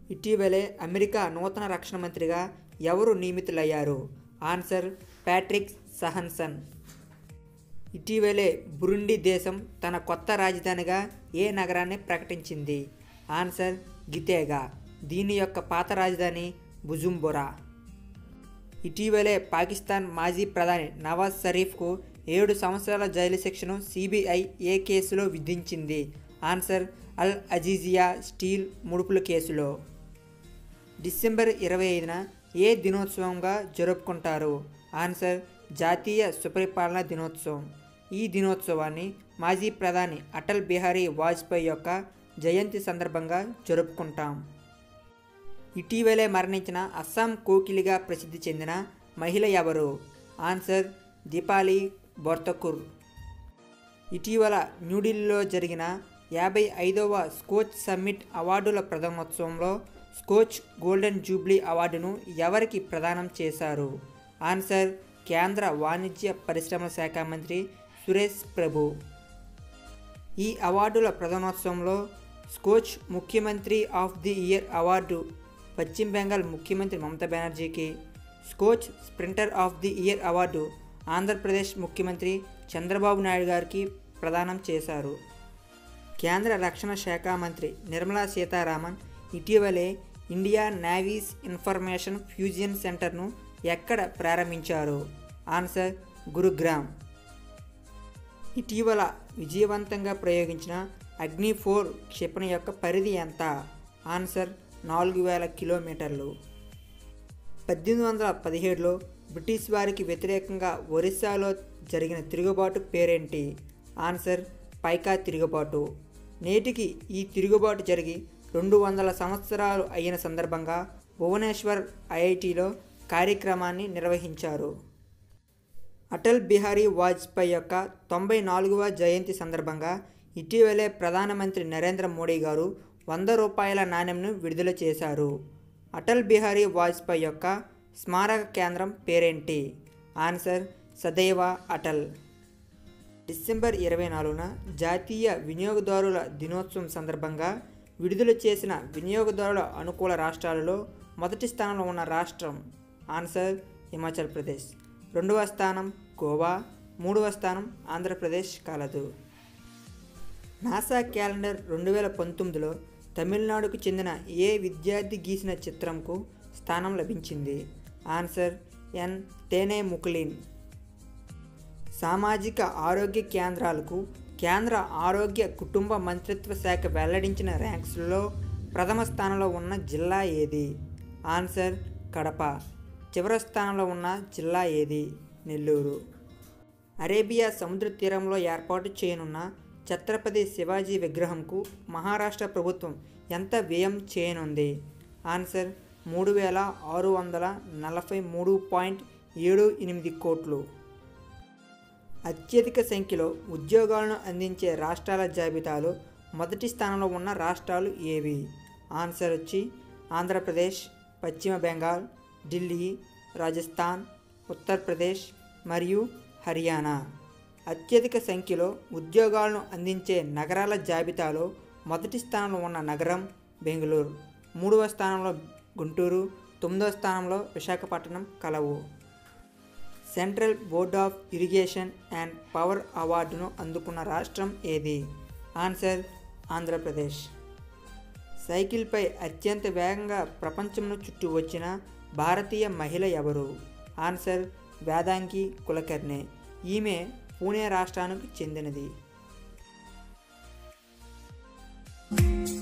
ఇటీవలే అమెరికా నూతన రక్షణ మంత్రిగా ఎవరు నియమితులయ్యారు ఆన్సర్ ప్యాట్రిక్ సహన్సన్ ఇటీవలే బురుండి దేశం తన కొత్త రాజధానిగా ఏ నగరాన్ని ప్రకటించింది ఆన్సర్ గితేగా దీని యొక్క పాత రాజధాని బుజుంబురా ఇటీవలే పాకిస్తాన్ మాజీ ప్రధాని నవాజ్ షరీఫ్కు ఏడు సంవత్సరాల జైలు శిక్షను సిబిఐ ఏ కేసులో విధించింది ఆన్సర్ అల్ అజీజియా స్టీల్ ముడుపుల కేసులో డిసెంబర్ ఇరవై ఐదున ఏ దినోత్సవంగా జరుపుకుంటారు ఆన్సర్ జాతీయ సుపరిపాలన దినోత్సవం ఈ దినోత్సవాన్ని మాజీ ప్రధాని అటల్ బిహారీ వాజ్పేయి యొక్క జయంతి సందర్భంగా జరుపుకుంటాం ఇటీవలే మరణించిన అస్సాం కోకిలిగా ప్రసిద్ధి చెందిన మహిళ ఎవరు ఆన్సర్ దీపాలి బొర్తకుర్ ఇటీవల న్యూఢిల్లీలో జరిగిన యాభై ఐదవ స్కోచ్ సమ్మిట్ అవార్డుల ప్రథమోత్సవంలో స్కోచ్ గోల్డెన్ జూబ్లీ అవార్డును ఎవరికి ప్రదానం చేశారు ఆన్సర్ కేంద్ర వాణిజ్య పరిశ్రమల శాఖ మంత్రి సురేష్ ప్రభు ఈ అవార్డుల ప్రధానోత్సవంలో స్కోచ్ ముఖ్యమంత్రి ఆఫ్ ది ఇయర్ అవార్డు పశ్చిమ బెంగాల్ ముఖ్యమంత్రి మమతా బెనర్జీకి Skoch sprinter of the year award Andhra Pradesh ముఖ్యమంత్రి చంద్రబాబు నాయుడు గారికి ప్రదానం చేశారు కేంద్ర రక్షణ శాఖ మంత్రి నిర్మలా సీతారామన్ ఇటీవలే ఇండియా నేవీస్ ఇన్ఫర్మేషన్ ఫ్యూజియన్ సెంటర్ను ఎక్కడ ప్రారంభించారు ఆన్సర్ గురుగ్రామ్ ఇటీవల విజయవంతంగా ప్రయోగించిన అగ్ని ఫోర్ క్షిపణి యొక్క పరిధి ఎంత ఆన్సర్ నాలుగు వేల కిలోమీటర్లు పద్దెనిమిది వందల పదిహేడులో బ్రిటిష్ వారికి వ్యతిరేకంగా ఒరిస్సాలో జరిగిన తిరుగుబాటు పేరేంటి ఆన్సర్ పైకా తిరుగుబాటు నేటికి ఈ తిరుగుబాటు జరిగి రెండు వందల సంవత్సరాలు అయిన సందర్భంగా భువనేశ్వర్ ఐఐటిలో కార్యక్రమాన్ని నిర్వహించారు అటల్ బిహారీ వాజ్పేయి యొక్క తొంభై నాలుగవ జయంతి సందర్భంగా ఇటీవలే ప్రధానమంత్రి నరేంద్ర మోడీ గారు వంద రూపాయల నాణ్యంను విడుదల చేశారు అటల్ బిహారీ వాజ్పేయి యొక్క స్మారక కేంద్రం పేరేంటి ఆన్సర్ సదైవ అటల్ డిసెంబర్ ఇరవై నాలుగున జాతీయ వినియోగదారుల దినోత్సవం సందర్భంగా విడుదల చేసిన వినియోగదారుల అనుకూల రాష్ట్రాలలో మొదటి స్థానంలో ఉన్న రాష్ట్రం ఆన్సర్ హిమాచల్ ప్రదేశ్ రెండవ స్థానం గోవా మూడవ స్థానం ఆంధ్రప్రదేశ్ కలదు నాసా క్యాలెండర్ రెండు వేల పంతొమ్మిదిలో తమిళనాడుకు చెందిన ఏ విద్యార్థి గీసిన చిత్రంకు స్థానం లభించింది ఆన్సర్ ఎన్ తేనే ముకులిన్ సామాజిక ఆరోగ్య కేంద్రాలకు కేంద్ర ఆరోగ్య కుటుంబ మంత్రిత్వ శాఖ వెల్లడించిన ర్యాంక్స్లో ప్రథమ స్థానంలో ఉన్న జిల్లా ఏది ఆన్సర్ కడప చివరి స్థానంలో ఉన్న జిల్లా ఏది నెల్లూరు అరేబియా సముద్ర తీరంలో ఏర్పాటు చేయనున్న ఛత్రపతి శివాజీ విగ్రహంకు మహారాష్ట్ర ప్రభుత్వం ఎంత వ్యయం చేయనుంది ఆన్సర్ మూడు వేల ఆరు వందల నలభై మూడు పాయింట్ ఏడు ఎనిమిది కోట్లు అత్యధిక సంఖ్యలో ఉద్యోగాలను అందించే రాష్ట్రాల జాబితాలో మొదటి స్థానంలో ఉన్న రాష్ట్రాలు ఏవి ఆన్సర్ వచ్చి ఆంధ్రప్రదేశ్ పశ్చిమ బెంగాల్ ఢిల్లీ రాజస్థాన్ ఉత్తరప్రదేశ్ మరియు హర్యానా అత్యధిక సంఖ్యలో ఉద్యోగాలను అందించే నగరాల జాబితాలో మొదటి స్థానంలో ఉన్న నగరం బెంగళూరు మూడవ స్థానంలో గుంటూరు తొమ్మిదవ స్థానంలో విశాఖపట్నం కలవు central board of irrigation and power అవార్డును అందుకున్న రాష్ట్రం ఏది ఆన్సర్ ఆంధ్రప్రదేశ్ సైకిల్పై అత్యంత వేగంగా ప్రపంచంను చుట్టూ వచ్చిన భారతీయ మహిళ ఎవరు ఆన్సర్ వేదాంగి కులకర్ణే ఈమె పూణే రాష్ట్రానికి చెందినది